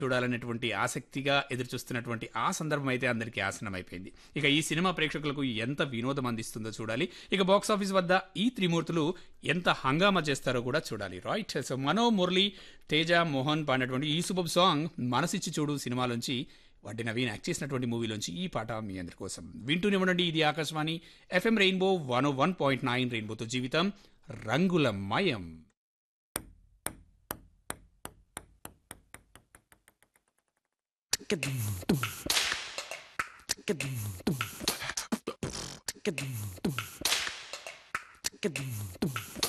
చూడాలనేటువంటి ఆసక్తిగా ఎదురుచూస్తున్నటువంటి ఆ సందర్భం అయితే అందరికీ ఆసనం అయిపోయింది ఇక ఈ సినిమా ప్రేక్షకులకు ఎంత వినోదం అందిస్తుందో చూడాలి ఇక బాక్స్ ఆఫీస్ వద్ద ఈ త్రిమూర్తులు ఎంత హంగామా చేస్తారో కూడా చూడాలి రైట్ సో మనో మురళి తేజ మోహన్ పాడినటువంటి ఈ సూపర్ సాంగ్ మనసిచ్చి చూడు సినిమాలోంచి వడ్డీ నవీన్ యాక్ట్ చేసినటువంటి మూవీలోంచి ఈ పాట మీ అందరి కోసం వింటూనే ఉండండి ఇది Akashvani FM rainbow one one point nine రెయిన్బోతో జీవితం రంగుల మయం Get